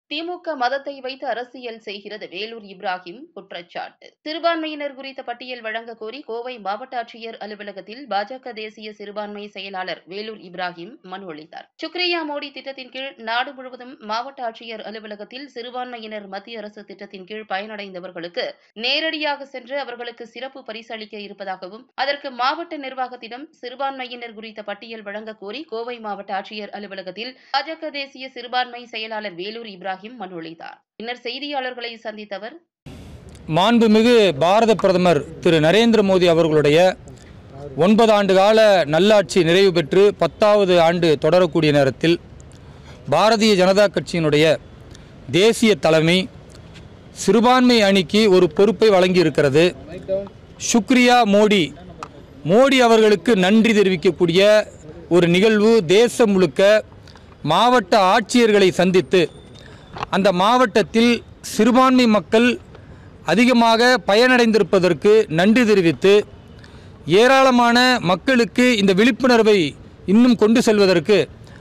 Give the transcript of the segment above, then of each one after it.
திமுக மதத்தை வைத்து அரசியல் செய்கிறது வேலூர் இப்ராஹிம் குற்றச்சாட்டு சிறுபான்மையினர் குறித்த பட்டியல் வழங்க கோரி கோவை மாவட்ட ஆட்சியர் அலுவலகத்தில் பாஜக தேசிய சிறுபான்மை செயலாளர் வேலூர் இப்ராஹிம் மனு அளித்தார் சுக்ரியா மோடி திட்டத்தின் கீழ் நாடு முழுவதும் மாவட்ட ஆட்சியர் அலுவலகத்தில் சிறுபான்மையினர் மத்திய அரசு திட்டத்தின் கீழ் பயனடைந்தவர்களுக்கு நேரடியாக சென்று அவர்களுக்கு சிறப்பு பரிசு அளிக்க இருப்பதாகவும் அதற்கு மாவட்ட நிர்வாகத்திடம் சிறுபான்மையினர் குறித்த பட்டியல் வழங்க கோரி கோவை மாவட்ட ஆட்சியர் அலுவலகத்தில் பாஜக தேசிய சிறுபான்மை செயலாளர் வேலூர் இப்ராஹிம் மனு அளித்தார் பின்னர் செய்தியாளர்களை சந்தித்த அவர் மாண்புமிகு பாரத பிரதமர் திரு நரேந்திர மோடி அவர்களுடைய ஒன்பது ஆண்டு கால நல்லாட்சி நிறைவு பெற்று பத்தாவது ஆண்டு தொடரக்கூடிய நேரத்தில் பாரதிய ஜனதா கட்சியினுடைய தேசிய தலைமை சிறுபான்மை அணிக்கு ஒரு பொறுப்பை வழங்கியிருக்கிறது சுக்ரியா மோடி மோடி அவர்களுக்கு நன்றி தெரிவிக்கக்கூடிய ஒரு நிகழ்வு தேசம் முழுக்க மாவட்ட ஆட்சியர்களை சந்தித்து அந்த மாவட்டத்தில் சிறுபான்மை மக்கள் அதிகமாக பயனடைந்திருப்பதற்கு நன்றி தெரிவித்து ஏராளமான மக்களுக்கு இந்த விழிப்புணர்வை இன்னும் கொண்டு செல்வதற்கு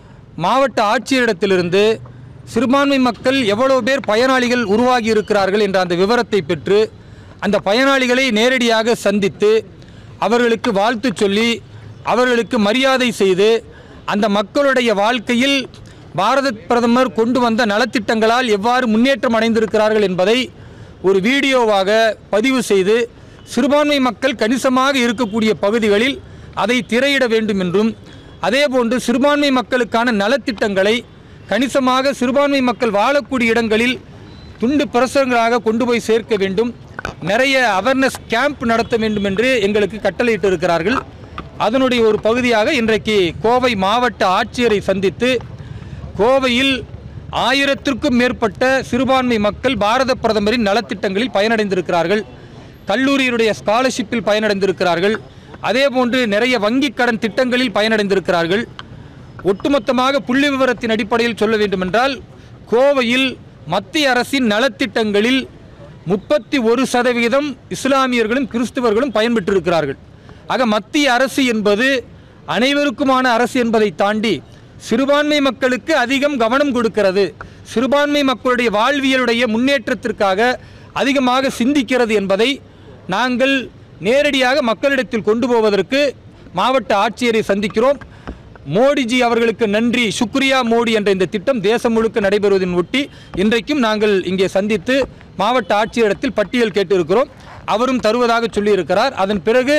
மாவட்ட ஆட்சியரிடத்திலிருந்து சிறுபான்மை மக்கள் எவ்வளவு பேர் பயனாளிகள் உருவாகி இருக்கிறார்கள் என்ற அந்த விவரத்தை பெற்று அந்த பயனாளிகளை நேரடியாக சந்தித்து அவர்களுக்கு வாழ்த்து சொல்லி அவர்களுக்கு மரியாதை செய்து அந்த மக்களுடைய வாழ்க்கையில் பாரத பிரதமர் கொண்டு வந்த நலத்திட்டங்களால் எவ்வாறு முன்னேற்றம் அடைந்திருக்கிறார்கள் என்பதை ஒரு வீடியோவாக பதிவு செய்து சிறுபான்மை மக்கள் கணிசமாக இருக்கக்கூடிய பகுதிகளில் அதை திரையிட வேண்டும் என்றும் அதேபோன்று சிறுபான்மை மக்களுக்கான நலத்திட்டங்களை கணிசமாக சிறுபான்மை மக்கள் வாழக்கூடிய இடங்களில் துண்டு பிரசுரங்களாக கொண்டு போய் சேர்க்க வேண்டும் நிறைய அவேர்னஸ் கேம்ப் நடத்த வேண்டும் என்று எங்களுக்கு கட்டளையிட்டு இருக்கிறார்கள் அதனுடைய ஒரு பகுதியாக இன்றைக்கு கோவை மாவட்ட ஆட்சியரை சந்தித்து கோவையில் ஆயிரத்திற்கும் மேற்பட்ட சிறுபான்மை மக்கள் பாரத பிரதமரின் நலத்திட்டங்களில் பயனடைந்திருக்கிறார்கள் கல்லூரியினுடைய ஸ்காலர்ஷிப்பில் பயனடைந்திருக்கிறார்கள் அதேபோன்று நிறைய வங்கிக் கடன் திட்டங்களில் பயனடைந்திருக்கிறார்கள் ஒட்டுமொத்தமாக புள்ளி விவரத்தின் அடிப்படையில் சொல்ல வேண்டுமென்றால் கோவையில் மத்திய அரசின் நலத்திட்டங்களில் முப்பத்தி ஒரு சதவீதம் இஸ்லாமியர்களும் கிறிஸ்துவர்களும் பயன்பெற்றிருக்கிறார்கள் ஆக மத்திய அரசு என்பது அனைவருக்குமான அரசு என்பதை தாண்டி சிறுபான்மை மக்களுக்கு அதிகம் கவனம் கொடுக்கிறது சிறுபான்மை மக்களுடைய வாழ்வியலுடைய முன்னேற்றத்திற்காக அதிகமாக சிந்திக்கிறது என்பதை நாங்கள் நேரடியாக மக்களிடத்தில் கொண்டு போவதற்கு மாவட்ட ஆட்சியரை சந்திக்கிறோம் மோடிஜி அவர்களுக்கு நன்றி சுக்ரியா மோடி என்ற இந்த திட்டம் தேசம் முழுக்க நடைபெறுவதன் ஒட்டி இன்றைக்கும் நாங்கள் இங்கே சந்தித்து மாவட்ட ஆட்சியரிடத்தில் பட்டியல் கேட்டிருக்கிறோம் அவரும் தருவதாக சொல்லியிருக்கிறார் அதன் பிறகு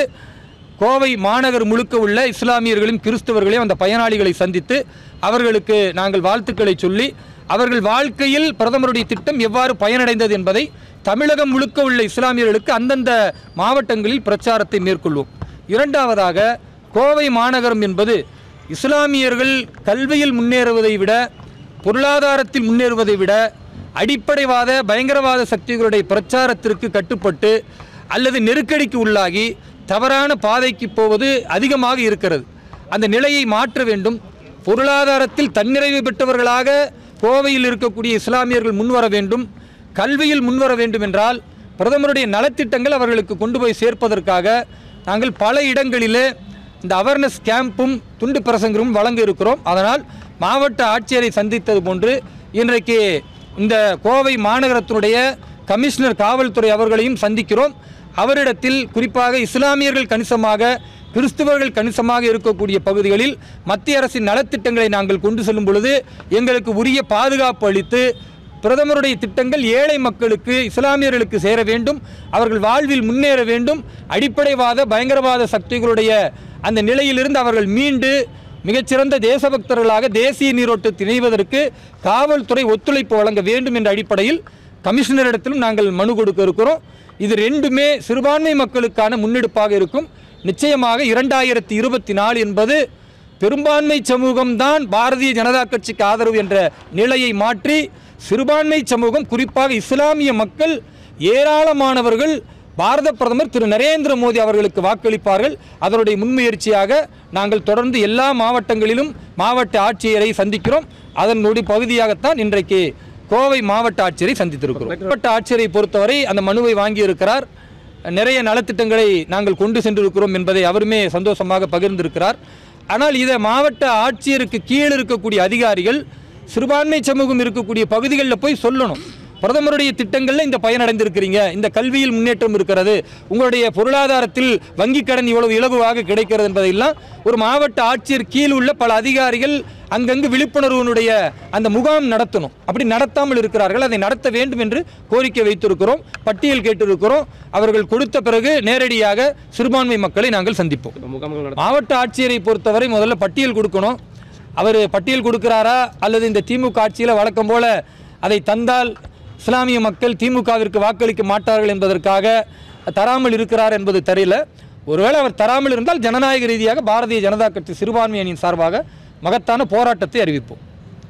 கோவை மாநகர் முழுக்க உள்ள இஸ்லாமியர்களையும் கிறிஸ்தவர்களையும் அந்த பயனாளிகளை சந்தித்து அவர்களுக்கு நாங்கள் வாழ்த்துக்களை சொல்லி அவர்கள் வாழ்க்கையில் பிரதமருடைய திட்டம் எவ்வாறு பயனடைந்தது என்பதை தமிழகம் முழுக்க உள்ள இஸ்லாமியர்களுக்கு அந்தந்த மாவட்டங்களில் பிரச்சாரத்தை மேற்கொள்வோம் இரண்டாவதாக கோவை மாநகரம் என்பது இஸ்லாமியர்கள் கல்வியில் முன்னேறுவதை விட பொருளாதாரத்தில் முன்னேறுவதை விட அடிப்படைவாத பயங்கரவாத சக்திகளுடைய பிரச்சாரத்திற்கு கட்டுப்பட்டு அல்லது நெருக்கடிக்கு உள்ளாகி தவறான பாதைக்கு போவது அதிகமாக இருக்கிறது அந்த நிலையை மாற்ற வேண்டும் பொருளாதாரத்தில் தன்னிறைவு பெற்றவர்களாக கோவையில் இருக்கக்கூடிய இஸ்லாமியர்கள் முன்வர வேண்டும் கல்வியில் முன்வர வேண்டும் என்றால் பிரதமருடைய நலத்திட்டங்கள் அவர்களுக்கு கொண்டு போய் சேர்ப்பதற்காக நாங்கள் பல இடங்களிலே இந்த அவேர்னஸ் கேம்பும் துண்டு பிரசங்கரும் வழங்க இருக்கிறோம் அதனால் மாவட்ட ஆட்சியரை சந்தித்தது போன்று இன்றைக்கு இந்த கோவை மாநகரத்தினுடைய கமிஷனர் காவல்துறை அவர்களையும் சந்திக்கிறோம் அவரிடத்தில் குறிப்பாக இஸ்லாமியர்கள் கணிசமாக கிறிஸ்துவர்கள் கணிசமாக இருக்கக்கூடிய பகுதிகளில் மத்திய அரசின் நலத்திட்டங்களை நாங்கள் கொண்டு செல்லும் பொழுது எங்களுக்கு உரிய பாதுகாப்பு அளித்து பிரதமருடைய திட்டங்கள் ஏழை மக்களுக்கு இஸ்லாமியர்களுக்கு சேர வேண்டும் அவர்கள் வாழ்வில் முன்னேற வேண்டும் அடிப்படைவாத பயங்கரவாத சக்திகளுடைய அந்த நிலையிலிருந்து அவர்கள் மீண்டு மிகச்சிறந்த தேசபக்தர்களாக தேசிய நீரோட்டத்தில் இணைவதற்கு காவல்துறை ஒத்துழைப்பு வழங்க வேண்டும் என்ற அடிப்படையில் கமிஷனரிடத்திலும் நாங்கள் மனு கொடுக்க இருக்கிறோம் இது ரெண்டுமே சிறுபான்மை மக்களுக்கான முன்னெடுப்பாக இருக்கும் நிச்சயமாக இரண்டாயிரத்தி இருபத்தி நாலு என்பது பெரும்பான்மை சமூகம்தான் பாரதிய ஜனதா கட்சிக்கு ஆதரவு என்ற நிலையை மாற்றி சிறுபான்மை சமூகம் குறிப்பாக இஸ்லாமிய மக்கள் ஏராளமானவர்கள் பாரத பிரதமர் திரு நரேந்திர மோடி அவர்களுக்கு வாக்களிப்பார்கள் அதனுடைய முன்முயற்சியாக நாங்கள் தொடர்ந்து எல்லா மாவட்டங்களிலும் மாவட்ட ஆட்சியரை சந்திக்கிறோம் அதனுடைய பகுதியாகத்தான் இன்றைக்கு கோவை மாவட்ட ஆட்சியரை சந்தித்திருக்கிறோம் மாவட்ட ஆட்சியரை பொறுத்தவரை அந்த மனுவை வாங்கியிருக்கிறார் நிறைய நலத்திட்டங்களை நாங்கள் கொண்டு சென்றிருக்கிறோம் என்பதை அவருமே சந்தோஷமாக பகிர்ந்திருக்கிறார் ஆனால் இதை மாவட்ட ஆட்சியருக்கு கீழ் இருக்கக்கூடிய அதிகாரிகள் சிறுபான்மை சமூகம் இருக்கக்கூடிய பகுதிகளில் போய் சொல்லணும் பிரதமருடைய திட்டங்களில் இந்த பயனடைந்திருக்கிறீங்க இந்த கல்வியில் முன்னேற்றம் இருக்கிறது உங்களுடைய பொருளாதாரத்தில் வங்கிக் கடன் இவ்வளவு இலகுவாக கிடைக்கிறது என்பதையெல்லாம் ஒரு மாவட்ட ஆட்சியர் கீழ் உள்ள பல அதிகாரிகள் அங்கங்கு விழிப்புணர்வுனுடைய அந்த முகாம் நடத்தணும் அப்படி நடத்தாமல் இருக்கிறார்கள் அதை நடத்த வேண்டும் என்று கோரிக்கை வைத்திருக்கிறோம் பட்டியல் கேட்டிருக்கிறோம் அவர்கள் கொடுத்த பிறகு நேரடியாக சிறுபான்மை மக்களை நாங்கள் சந்திப்போம் முகாம்கள் நடத்த மாவட்ட ஆட்சியரை பொறுத்தவரை முதல்ல பட்டியல் கொடுக்கணும் அவர் பட்டியல் கொடுக்கிறாரா அல்லது இந்த திமுக ஆட்சியில் வழக்கம் போல அதை தந்தால் இஸ்லாமிய மக்கள் திமுகவிற்கு வாக்களிக்க மாட்டார்கள் என்பதற்காக தராமல் இருக்கிறார் என்பது தெரியல ஒருவேளை அவர் தராமல் இருந்தால் ஜனநாயக ரீதியாக பாரதிய ஜனதா கட்சி சிறுபான்மை அணியின் சார்பாக மகத்தான போராட்டத்தை அறிவிப்போம்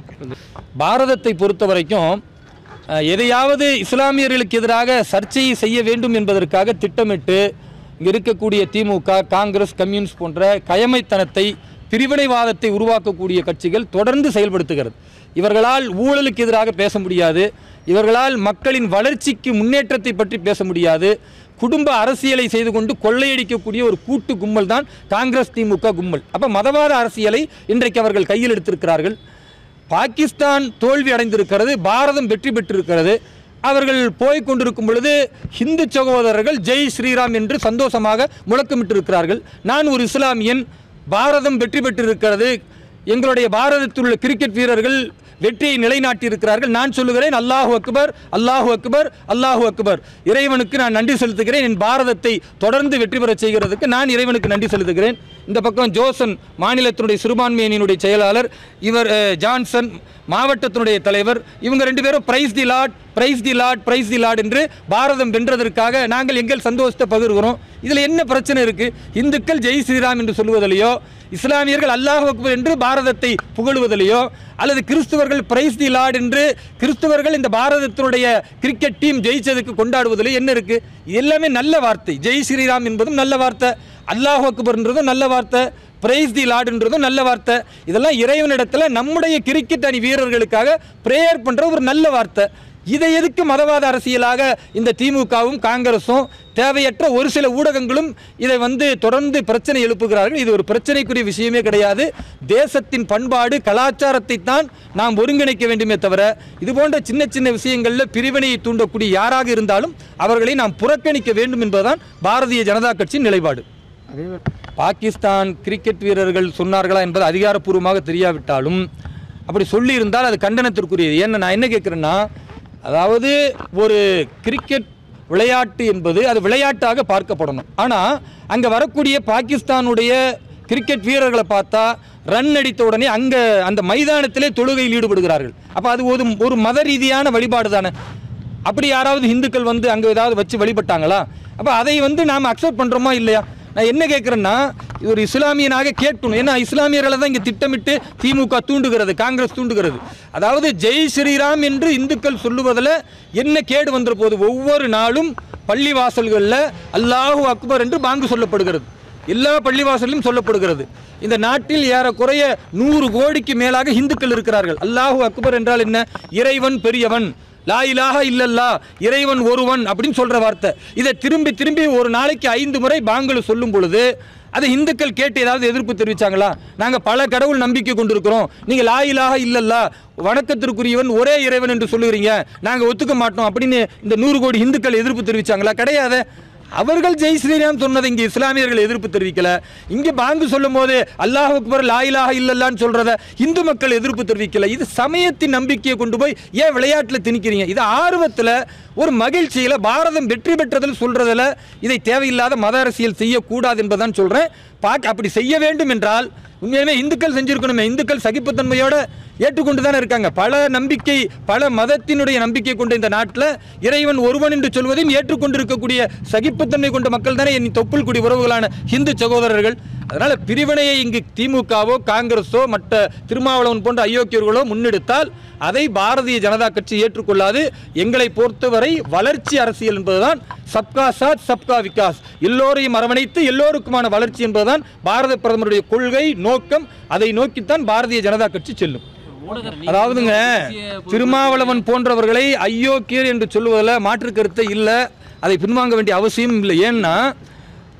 பாரதத்தை பொறுத்த வரைக்கும் அஹ், எதையாவது இஸ்லாமியர்களுக்கு எதிராக சர்ச்சையை செய்ய வேண்டும் என்பதற்காக திட்டமிட்டு இங்கே இருக்கக்கூடிய திமுக காங்கிரஸ் கம்யூனிஸ்ட் போன்ற கயமைத்தனத்தை பிரிவினைவாதத்தை உருவாக்கக்கூடிய கட்சிகள் தொடர்ந்து செயல்படுத்துகிறது இவர்களால் ஊழலுக்கு எதிராக பேச முடியாது இவர்களால் மக்களின் வளர்ச்சிக்கு முன்னேற்றத்தை பற்றி பேச முடியாது குடும்ப அரசியலை செய்து கொண்டு கொள்ளையடிக்கக்கூடிய ஒரு கூட்டு கும்பல் தான் காங்கிரஸ் திமுக கும்பல் அப்போ மதவாத அரசியலை இன்றைக்கு அவர்கள் கையில் எடுத்திருக்கிறார்கள் பாகிஸ்தான் தோல்வி அடைந்திருக்கிறது பாரதம் வெற்றி பெற்றிருக்கிறது அவர்கள் போய் கொண்டிருக்கும் பொழுது ஹிந்து சகோதரர்கள் ஜெய் ஸ்ரீராம் என்று சந்தோஷமாக முழக்கமிட்டிருக்கிறார்கள் நான் ஒரு இஸ்லாமியன் பாரதம் வெற்றி பெற்றிருக்கிறது எங்களுடைய பாரதத்தில் உள்ள கிரிக்கெட் வீரர்கள் வெற்றியை நிலைநாட்டி இருக்கிறார்கள் நான் சொல்லுகிறேன் அல்லாஹு அக்பர் அல்லாஹு அக்பர் அல்லாஹு அக்பர் இறைவனுக்கு நான் நன்றி செலுத்துகிறேன் என் பாரதத்தை தொடர்ந்து வெற்றி பெறச் செய்கிறதுக்கு நான் இறைவனுக்கு நன்றி செலுத்துகிறேன் இந்த பக்கம் ஜோசன் மாநிலத்தினுடைய சிறுபான்மை அணியினுடைய செயலாளர் இவர் அஹ், ஜான்சன் மாவட்டத்தினுடைய தலைவர் இவங்க ரெண்டு பேரும் praise the lord praise the lord praise the lord என்று பாரதம் வென்றதற்காக நாங்கள் எங்கள் சந்தோஷத்தை பகிர்கிறோம் இதில் என்ன பிரச்சனை இருக்கு இந்துக்கள் ஜெய் ஸ்ரீராம் என்று சொல்லுவதிலையோ இஸ்லாமியர்கள் அல்லாஹ் அக்பர் என்று பாரதத்தை புகழுவதிலையோ அல்லது கிறிஸ்துவர்கள் பிரைஸ் தி லார்ட் என்று கிறிஸ்துவர்கள் இந்த பாரதத்தினுடைய கிரிக்கெட் டீம் ஜெயிச்சதுக்கு கொண்டாடுவதில் என்ன இருக்கு இது எல்லாமே நல்ல வார்த்தை ஜெய் ஸ்ரீராம் என்பதும் நல்ல வார்த்தை அல்லாஹ் அக்பர்ன்றதும் நல்ல வார்த்தை பிரைஸ் தி லார்டுன்றதும் நல்ல வார்த்தை இதெல்லாம் இறைவனிடத்தில் நம்முடைய கிரிக்கெட் அணி வீரர்களுக்காக ப்ரேயர் பண்ணுற ஒரு நல்ல வார்த்தை இதை எதுக்கு மதவாத அரசியலாக இந்த திமுகவும் காங்கிரஸும் தேவையற்ற ஒரு சில ஊடகங்களும் இதை வந்து தொடர்ந்து பிரச்சனை எழுப்புகிறார்கள் இது ஒரு பிரச்சனைக்குரிய விஷயமே கிடையாது தேசத்தின் பண்பாடு கலாச்சாரத்தை தான் நாம் ஒருங்கிணைக்க வேண்டுமே தவிர இது போன்ற சின்ன சின்ன விஷயங்களில் பிரிவினையை தூண்டக்கூடிய யாராக இருந்தாலும் அவர்களை நாம் புறக்கணிக்க வேண்டும் என்பதுதான் பாரதிய ஜனதா கட்சியின் நிலைப்பாடு அதே பாகிஸ்தான் கிரிக்கெட் வீரர்கள் சொன்னார்களா என்பது அதிகாரப்பூர்வமாக தெரியாவிட்டாலும் அப்படி சொல்லியிருந்தால் அது கண்டனத்திற்குரியது ஏன்னா நான் என்ன கேட்குறேன்னா அதாவது ஒரு கிரிக்கெட் விளையாட்டு என்பது அது விளையாட்டாக பார்க்கப்படணும் ஆனால் அங்கே வரக்கூடிய பாகிஸ்தானுடைய கிரிக்கெட் வீரர்களை பார்த்தா ரன் அடித்த உடனே அங்கே அந்த மைதானத்திலே தொழுகையில் ஈடுபடுகிறார்கள் அப்போ அது ஒரு ஒரு மத ரீதியான வழிபாடு தானே அப்படி யாராவது இந்துக்கள் வந்து அங்கே ஏதாவது வச்சு வழிபட்டாங்களா அப்போ அதை வந்து நாம் அக்செப்ட் பண்ணுறோமா இல்லையா நான் என்ன கேட்குறேன்னா இது ஒரு இஸ்லாமியனாக கேட்கணும் ஏன்னா இஸ்லாமியர்களை தான் இங்கே திட்டமிட்டு திமுக தூண்டுகிறது காங்கிரஸ் தூண்டுகிறது அதாவது ஜெய் ஸ்ரீராம் என்று இந்துக்கள் சொல்லுவதில் என்ன கேடு வந்துற போது ஒவ்வொரு நாளும் பள்ளி வாசல்களில் அல்லாஹு அக்பர் என்று பாங்கு சொல்லப்படுகிறது எல்லா பள்ளிவாசலிலும் சொல்லப்படுகிறது இந்த நாட்டில் ஏறக்குறைய நூறு கோடிக்கு மேலாக இந்துக்கள் இருக்கிறார்கள் அல்லாஹு அக்பர் என்றால் என்ன இறைவன் பெரியவன் லா இலாஹ இல்லல்லா இறைவன் ஒருவன் அப்படின்னு சொல்ற வார்த்தை இதை திரும்பி திரும்பி ஒரு நாளைக்கு ஐந்து முறை பாங்கல் சொல்லும் பொழுது அதை இந்துக்கள் கேட்டு ஏதாவது எதிர்ப்பு தெரிவிச்சாங்களா நாங்கள் பல கடவுள் நம்பிக்கை கொண்டிருக்கிறோம் நீங்கள் லா இலாஹ இல்லல்லா வணக்கத்திற்குரியவன் ஒரே இறைவன் என்று சொல்லுகிறீங்க நாங்கள் ஒத்துக்க மாட்டோம் அப்படின்னு இந்த நூறு கோடி இந்துக்கள் எதிர்ப்பு தெரிவிச்சாங்களா கிடையாது அவர்கள் ஜெய் ஸ்ரீராம் சொன்னதை இங்கே இஸ்லாமியர்கள் எதிர்ப்பு தெரிவிக்கல இங்கே பாங்கு சொல்லும் போது அல்லாஹ் அக்பர் லாயிலாக இல்லல்லான்னு சொல்றத இந்து மக்கள் எதிர்ப்பு தெரிவிக்கல இது சமயத்தின் நம்பிக்கையை கொண்டு போய் ஏன் விளையாட்டில் திணிக்கிறீங்க இது ஆர்வத்தில் ஒரு மகிழ்ச்சியில் பாரதம் வெற்றி பெற்றதில் சொல்றதில் இதை தேவையில்லாத மத அரசியல் செய்யக்கூடாது என்பதான் சொல்றேன் பாக்க அப்படி செய்ய வேண்டும் என்றால் உண்மையுமே இந்துக்கள் செஞ்சிருக்கணுமே இந்துக்கள் சகிப்புத்தன்மையோட ஏற்றுக்கொண்டு தானே இருக்காங்க பல நம்பிக்கை பல மதத்தினுடைய நம்பிக்கை கொண்ட இந்த நாட்டில் இறைவன் ஒருவன் என்று சொல்வதையும் ஏற்றுக்கொண்டிருக்கக்கூடிய சகிப்புத்தன்மை கொண்ட மக்கள் தானே என் தொப்புள் குடி உறவுகளான இந்து சகோதரர்கள் அதனால பிரிவினையை இங்கு திமுகவோ காங்கிரஸோ மற்ற திருமாவளவன் போன்ற அயோக்கியர்களோ முன்னெடுத்தால் அதை பாரதிய ஜனதா கட்சி ஏற்றுக்கொள்ளாது எங்களை பொறுத்தவரை வளர்ச்சி அரசியல் என்பதுதான் சப்கா சாத் சப்கா விகாஸ் எல்லோரையும் அரவணைத்து எல்லோருக்குமான வளர்ச்சி என்பதுதான் பாரத பிரதமருடைய கொள்கை நோக்கம் அதை நோக்கித்தான் பாரதிய ஜனதா கட்சி செல்லும் அதாவதுங்க திருமாவளவன் போன்றவர்களை அயோக்கியர் என்று சொல்லுவதில் மாற்று கருத்தை இல்லை அதை பின்வாங்க வேண்டிய அவசியம் இல்லை ஏன்னா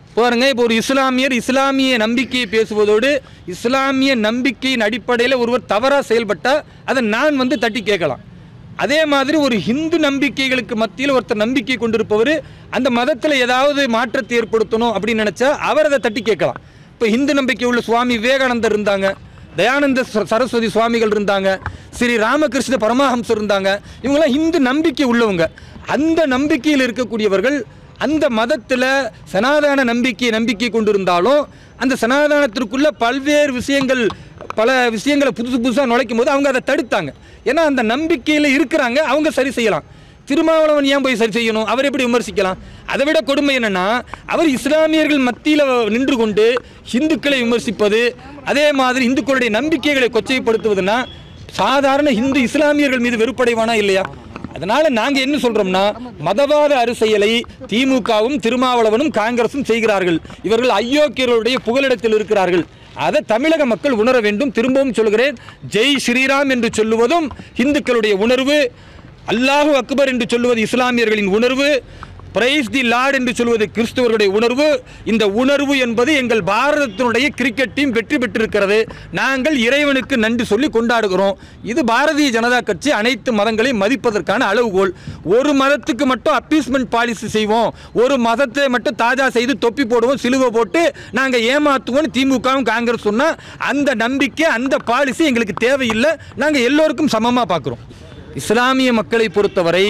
பாருங்க இப்போ ஒரு இஸ்லாமியர் இஸ்லாமிய நம்பிக்கையை பேசுவதோடு இஸ்லாமிய நம்பிக்கையின் அடிப்படையில் ஒருவர் தவறாக செயல்பட்டால் அதை நான் வந்து தட்டி கேட்கலாம் அதே மாதிரி ஒரு ஹிந்து நம்பிக்கைகளுக்கு மத்தியில் ஒருத்தர் நம்பிக்கை கொண்டிருப்பவர் அந்த மதத்தில் ஏதாவது மாற்றத்தை ஏற்படுத்தணும் அப்படின்னு நினச்சா அவர் அதை தட்டி கேட்கலாம் இப்போ ஹிந்து நம்பிக்கை உள்ள சுவாமி விவேகானந்தர் இருந்தாங்க தயானந்த ச- சரஸ்வதி சுவாமிகள் இருந்தாங்க ஸ்ரீ ராமகிருஷ்ண பரமஹம்சர் இருந்தாங்க இவங்கெல்லாம் ஹிந்து நம்பிக்கை உள்ளவங்க அந்த நம்பிக்கையில் இருக்கக்கூடியவர்கள் அந்த மதத்தில் சனாதன நம்பிக்கை நம்பிக்கை கொண்டிருந்தாலும் அந்த சனாதனத்திற்குள்ள பல்வேறு விஷயங்கள் பல விஷயங்களை புதுசு புதுசாக நுழைக்கும் போது அவங்க அதை தடுத்தாங்க ஏன்னா அந்த நம்பிக்கையில் இருக்கிறாங்க அவங்க சரி செய்யலாம் திருமாவளவன் ஏன் போய் சரி செய்யணும் அவர் எப்படி விமர்சிக்கலாம் அதை விட கொடுமை என்னன்னா அவர் இஸ்லாமியர்கள் மத்தியில் நின்று கொண்டு இந்துக்களை விமர்சிப்பது அதே மாதிரி இந்துக்களுடைய நம்பிக்கைகளை கொச்சைப்படுத்துவதுன்னா சாதாரண இந்து இஸ்லாமியர்கள் மீது வெறுப்படைவானா இல்லையா அதனால நாங்க என்ன சொல்றோம்னா மதவாத அரசியலை திமுகவும் திருமாவளவனும் காங்கிரசும் செய்கிறார்கள் இவர்கள் அயோக்கியர்களுடைய புகலிடத்தில் இருக்கிறார்கள் அதை தமிழக மக்கள் உணர வேண்டும் திரும்பவும் சொல்கிறேன் ஜெய் ஸ்ரீராம் என்று சொல்லுவதும் இந்துக்களுடைய உணர்வு அல்லாஹு அக்பர் என்று சொல்லுவது இஸ்லாமியர்களின் உணர்வு பிரைஸ் தி லார்ட் என்று சொல்வது கிறிஸ்துவருடைய உணர்வு இந்த உணர்வு என்பது எங்கள் பாரதத்தினுடைய கிரிக்கெட் டீம் வெற்றி பெற்றிருக்கிறது நாங்கள் இறைவனுக்கு நன்றி சொல்லி கொண்டாடுகிறோம் இது பாரதிய ஜனதா கட்சி அனைத்து மதங்களையும் மதிப்பதற்கான அளவுகோல் ஒரு மதத்துக்கு மட்டும் அப்பீஸ்மெண்ட் பாலிசி செய்வோம் ஒரு மதத்தை மட்டும் தாஜா செய்து தொப்பி போடுவோம் சிலுவை போட்டு நாங்கள் ஏமாத்துவோம் திமுகவும் காங்கிரஸ் சொன்னால் அந்த நம்பிக்கை அந்த பாலிசி எங்களுக்கு தேவையில்லை நாங்கள் எல்லோருக்கும் சமமாக பார்க்குறோம் இஸ்லாமிய மக்களை பொறுத்தவரை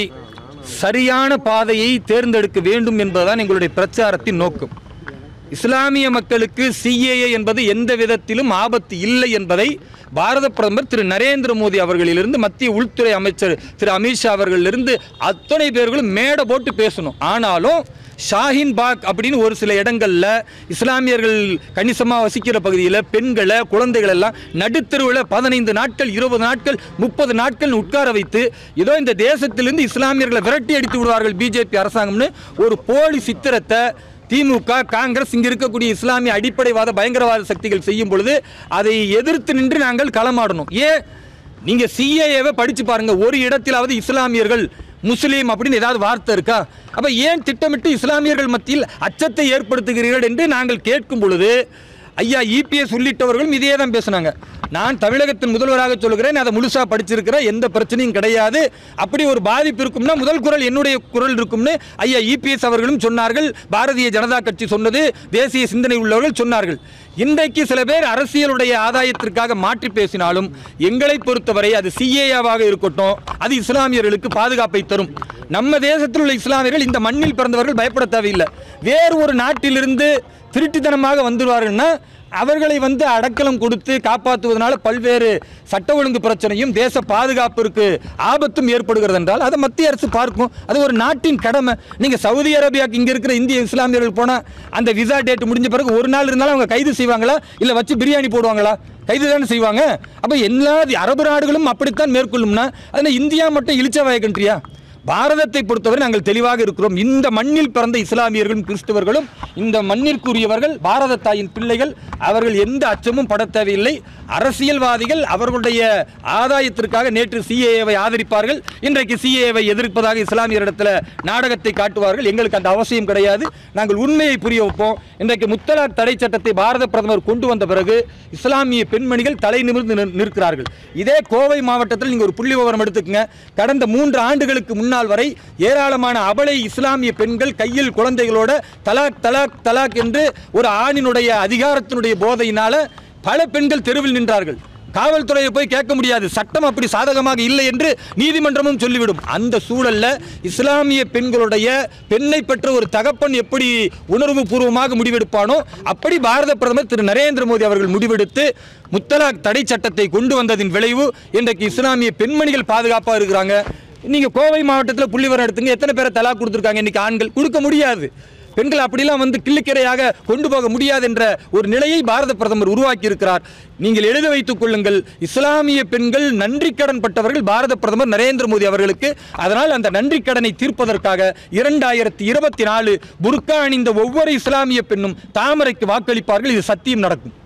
சரியான பாதையை தேர்ந்தெடுக்க வேண்டும் என்பதுதான் எங்களுடைய பிரச்சாரத்தின் நோக்கம் இஸ்லாமிய மக்களுக்கு சிஏஏ என்பது எந்த விதத்திலும் ஆபத்து இல்லை என்பதை பாரத பிரதமர் திரு நரேந்திர மோடி அவர்களிலிருந்து மத்திய உள்துறை அமைச்சர் திரு அமித்ஷா அவர்களிலிருந்து அத்தனை பேர்களும் மேடை போட்டு பேசணும் ஆனாலும் ஷாஹின் பாக் அப்படின்னு ஒரு சில இடங்கள்ல இஸ்லாமியர்கள் கணிசமாக வசிக்கிற பகுதியில் பெண்களை குழந்தைகள் எல்லாம் நடுத்தருவில் பதினைந்து நாட்கள் இருபது நாட்கள் முப்பது நாட்கள் உட்கார வைத்து ஏதோ இந்த தேசத்திலிருந்து இஸ்லாமியர்களை விரட்டி அடித்து விடுவார்கள் பிஜேபி அரசாங்கம்னு ஒரு போலி சித்திரத்தை திமுக காங்கிரஸ் இங்க இருக்கக்கூடிய இஸ்லாமிய அடிப்படைவாத பயங்கரவாத சக்திகள் செய்யும் பொழுது அதை எதிர்த்து நின்று நாங்கள் களமாடணும் ஏன் நீங்க சிஏஏவை படிச்சு பாருங்க ஒரு இடத்திலாவது இஸ்லாமியர்கள் முஸ்லீம் அப்படின்னு ஏதாவது வார்த்தை இருக்கா அப்ப ஏன் திட்டமிட்டு இஸ்லாமியர்கள் மத்தியில் அச்சத்தை ஏற்படுத்துகிறீர்கள் என்று நாங்கள் கேட்கும் பொழுது ஐயா இபிஎஸ் உள்ளிட்டவர்களும் இதே தான் பேசுனாங்க நான் தமிழகத்தின் முதல்வராக சொல்கிறேன் அதை முழுசா படிச்சிருக்கிறேன் எந்த பிரச்சனையும் கிடையாது அப்படி ஒரு பாதிப்பு இருக்கும்னா முதல் குரல் என்னுடைய குரல் இருக்கும்னு ஐயா இபிஎஸ் அவர்களும் சொன்னார்கள் பாரதிய ஜனதா கட்சி சொன்னது தேசிய சிந்தனை உள்ளவர்கள் சொன்னார்கள் இன்றைக்கு சில பேர் அரசியலுடைய ஆதாயத்திற்காக மாற்றி பேசினாலும் எங்களை பொறுத்தவரை அது சிஏஏவாக இருக்கட்டும் அது இஸ்லாமியர்களுக்கு பாதுகாப்பை தரும் நம்ம தேசத்தில் உள்ள இஸ்லாமியர்கள் இந்த மண்ணில் பிறந்தவர்கள் பயப்பட தேவையில்லை வேறு ஒரு நாட்டிலிருந்து திருட்டுத்தனமாக வந்துடுவார்கள்னா அவர்களை வந்து அடக்கலம் கொடுத்து காப்பாற்றுவதனால பல்வேறு சட்ட ஒழுங்கு பிரச்சனையும் தேச பாதுகாப்பிற்கு ஆபத்தும் ஏற்படுகிறது என்றால் அதை மத்திய அரசு பார்க்கும் அது ஒரு நாட்டின் கடமை நீங்க சவுதி அரேபியாவுக்கு இங்க இருக்கிற இந்திய இஸ்லாமியர்கள் போனா அந்த விசா டேட் முடிஞ்ச பிறகு ஒரு நாள் இருந்தாலும் அவங்க கைது செய்வாங்களா இல்ல வச்சு பிரியாணி போடுவாங்களா கைது தானே செய்வாங்க அப்ப எல்லா அரபு நாடுகளும் அப்படித்தான் மேற்கொள்ளும்னா அதனால இந்தியா மட்டும் இழிச்சவாய கண்ட்ரியா பாரதத்தை பொறுத்தவரை நாங்கள் தெளிவாக இருக்கிறோம் இந்த மண்ணில் பிறந்த இஸ்லாமியர்களும் கிறிஸ்தவர்களும் இந்த மண்ணிற்குரியவர்கள் பாரத தாயின் பிள்ளைகள் அவர்கள் எந்த அச்சமும் பட தேவையில்லை அரசியல்வாதிகள் அவர்களுடைய ஆதாயத்திற்காக நேற்று சிஏஏவை ஆதரிப்பார்கள் இன்றைக்கு சிஏஏவை எதிர்ப்பதாக இஸ்லாமியரிடத்தில் நாடகத்தை காட்டுவார்கள் எங்களுக்கு அந்த அவசியம் கிடையாது நாங்கள் உண்மையை புரிய வைப்போம் இன்றைக்கு முத்தலாக் தடை சட்டத்தை பாரத பிரதமர் கொண்டு வந்த பிறகு இஸ்லாமிய பெண்மணிகள் தலை நிமிர்ந்து நிற்- நிற்கிறார்கள் இதே கோவை மாவட்டத்தில் நீங்க ஒரு புள்ளி விவரம் எடுத்துக்கங்க கடந்த மூன்று ஆண்டுகளுக்கு முன்னால் வரை ஏராளமான அபலை இஸ்லாமிய பெண்கள் கையில் குழந்தைகளோட தலாக் தலாக் தலாக் என்று ஒரு ஆணினுடைய அதிகாரத்தினுடைய போதையினால பல பெண்கள் தெருவில் நின்றார்கள் காவல்துறையை போய் கேட்க முடியாது சட்டம் அப்படி சாதகமாக இல்லை என்று நீதிமன்றமும் சொல்லிவிடும் அந்த சூழல்ல இஸ்லாமிய பெண்களுடைய பெண்ணை பெற்ற ஒரு தகப்பன் எப்படி உணர்வு பூர்வமாக முடிவெடுப்பானோ அப்படி பாரத பிரதமர் திரு நரேந்திர மோடி அவர்கள் முடிவெடுத்து முத்தலாக் தடை சட்டத்தை கொண்டு வந்ததின் விளைவு இன்றைக்கு இஸ்லாமிய பெண்மணிகள் பாதுகாப்பாக இருக்கிறாங்க நீங்க கோவை மாவட்டத்தில் புள்ளிவரம் எடுத்துங்க எத்தனை பேரை தலா கொடுத்துருக்காங்க இன்னைக்கு ஆண்கள் கொடுக்க முடியாது பெண்கள் அப்படிலாம் வந்து கிள்ளிக்கரையாக கொண்டு போக முடியாது என்ற ஒரு நிலையை பாரத பிரதமர் உருவாக்கி இருக்கிறார் நீங்கள் எழுத வைத்துக் கொள்ளுங்கள் இஸ்லாமிய பெண்கள் நன்றி கடன் பட்டவர்கள் பாரத பிரதமர் நரேந்திர மோடி அவர்களுக்கு அதனால் அந்த நன்றி கடனை தீர்ப்பதற்காக இரண்டாயிரத்தி இருபத்தி நாலு புர்கா அணிந்த ஒவ்வொரு இஸ்லாமிய பெண்ணும் தாமரைக்கு வாக்களிப்பார்கள் இது சத்தியம் நடக்கும்